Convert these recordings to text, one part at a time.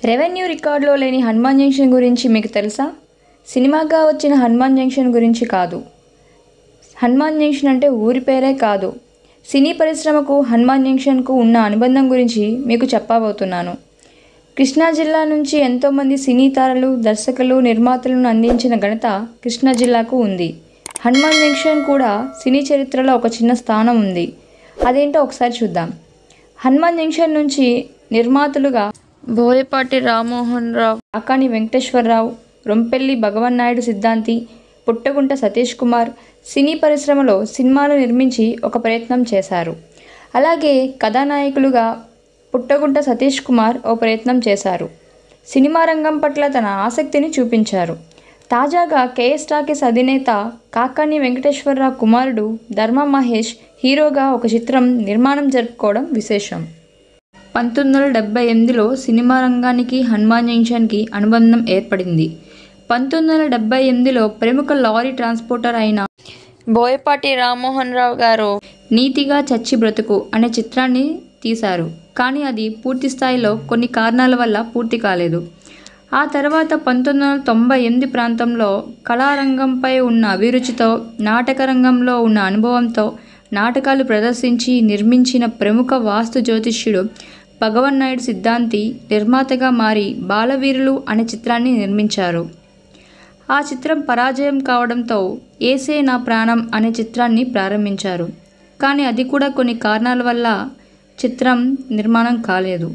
revenue రికార్డులో లేని Hanuman junction గురించి మీకు తెలుసా సినిమాగా వచ్చిన హనుమాన్ జంక్షన్ గురించి కాదు హనుమాన్ జంక్షన్ అంటే ఊరి పేరే కాదు సినీ పరిశ్రమకు హనుమాన్ జంక్షన్కు ఉన్న అనుబంధం గురించి మీకు చెప్పబోతున్నాను కృష్ణా జిల్లా నుంచి ఎంతోమంది సినీ తారలు దర్శకులు నిర్మాతలను అందించిన ఘనత కృష్ణా జిల్లాకు ఉంది హనుమాన్ జంక్షన్ కూడా సినీ చరిత్రలో ఒక చిన్న స్థానం ఉంది అదేంటో ఒకసారి చూద్దాం హనుమాన్ జంక్షన్ నుంచి నిర్మాతలుగా బోయపాటి రామ్మోహన్ రావు అకాని వెంకటేశ్వరరావు రొంపెల్లి భగవన్ నాయుడు సిద్ధాంతి పుట్టగుంట సతీష్ కుమార్ సినీ పరిశ్రమలో సినిమాలు నిర్మించి ఒక ప్రయత్నం చేశారు అలాగే కథానాయకులుగా పుట్టగుంట సతీష్ కుమార్ ఓ ప్రయత్నం చేశారు సినిమా రంగం పట్ల తన ఆసక్తిని చూపించారు తాజాగా కేఎస్ టాకీస్ అధినేత కాకాని వెంకటేశ్వరరావు కుమారుడు ధర్మ మహేష్ హీరోగా ఒక చిత్రం నిర్మాణం జరుపుకోవడం విశేషం పంతొమ్మిది వందల డెబ్బై ఎనిమిదిలో సినిమా రంగానికి హనుమాన్ జంక్షన్కి అనుబంధం ఏర్పడింది పంతొమ్మిది వందల డెబ్బై ఎనిమిదిలో ప్రముఖ లారీ ట్రాన్స్పోర్టర్ అయిన బోయపాటి రామ్మోహన్ రావు గారు నీతిగా చచ్చి బ్రతుకు అనే చిత్రాన్ని తీశారు కానీ అది పూర్తి స్థాయిలో కొన్ని కారణాల వల్ల పూర్తి కాలేదు ఆ తర్వాత పంతొమ్మిది వందల తొంభై ఎనిమిది ప్రాంతంలో కళారంగంపై ఉన్న అభిరుచితో నాటక రంగంలో ఉన్న అనుభవంతో నాటకాలు ప్రదర్శించి నిర్మించిన ప్రముఖ వాస్తు జ్యోతిష్యుడు భగవన్ నాయుడు సిద్ధాంతి నిర్మాతగా మారి బాలవీరులు అనే చిత్రాన్ని నిర్మించారు ఆ చిత్రం పరాజయం కావడంతో ఏసే నా ప్రాణం అనే చిత్రాన్ని ప్రారంభించారు కానీ అది కూడా కొన్ని కారణాల వల్ల చిత్రం నిర్మాణం కాలేదు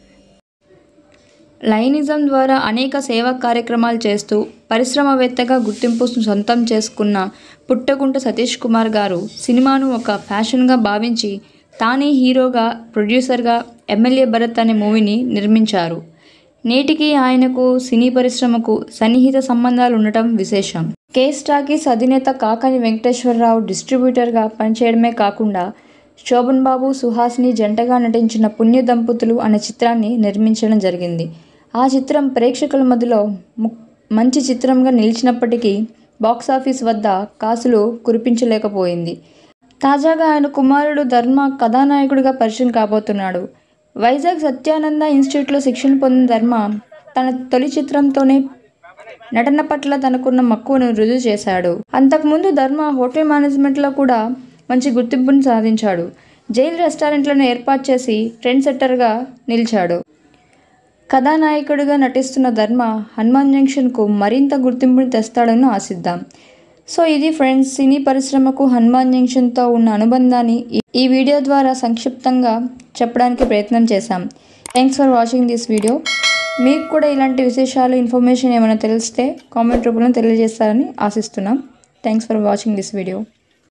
లైనిజం ద్వారా అనేక సేవా కార్యక్రమాలు చేస్తూ పరిశ్రమవేత్తగా గుర్తింపు సొంతం చేసుకున్న పుట్టగుంట సతీష్ కుమార్ గారు సినిమాను ఒక ఫ్యాషన్గా భావించి తానే హీరోగా ప్రొడ్యూసర్గా ఎమ్మెల్యే భరత్ అనే మూవీని నిర్మించారు నేటికి ఆయనకు సినీ పరిశ్రమకు సన్నిహిత సంబంధాలు ఉండటం విశేషం కేస్ టాకీస్ అధినేత కాకాని వెంకటేశ్వరరావు డిస్ట్రిబ్యూటర్గా పనిచేయడమే కాకుండా శోభన్ బాబు సుహాసిని జంటగా నటించిన పుణ్య దంపతులు అనే చిత్రాన్ని నిర్మించడం జరిగింది ఆ చిత్రం ప్రేక్షకుల మధ్యలో ము- మంచి చిత్రంగా నిలిచినప్పటికీ బాక్సాఫీస్ వద్ద కాసులు కురిపించలేకపోయింది తాజాగా ఆయన కుమారుడు ధర్మ కథానాయకుడిగా పరిచయం కాబోతున్నాడు వైజాగ్ సత్యానంద ఇన్స్టిట్యూట్లో శిక్షణ పొందిన ధర్మ తన తొలి చిత్రంతోనే నటన పట్ల తనకున్న మక్కువను రుజువు చేశాడు అంతకుముందు ధర్మ హోటల్ మేనేజ్మెంట్లో కూడా మంచి గుర్తింపును సాధించాడు జైల్ రెస్టారెంట్లను ఏర్పాటు చేసి ట్రెండ్ సెట్టర్గా నిలిచాడు కథానాయకుడిగా నటిస్తున్న ధర్మ హనుమాన్ జంక్షన్కు మరింత గుర్తింపుని తెస్తాడని ఆశిద్దాం సో ఇది ఫ్రెండ్స్ సినీ పరిశ్రమకు హనుమాన్ జంక్షన్తో ఉన్న అనుబంధాన్ని ఈ- ఈ వీడియో ద్వారా సంక్షిప్తంగా చెప్పడానికి ప్రయత్నం చేశాం thanks for watching this video మీకు కూడా ఇలాంటి విశేషాలు ఇన్ఫర్మేషన్ ఏమైనా తెలిస్తే కామెంట్ రూపంలో తెలియజేస్తారని ఆశిస్తున్నాం thanks for watching this video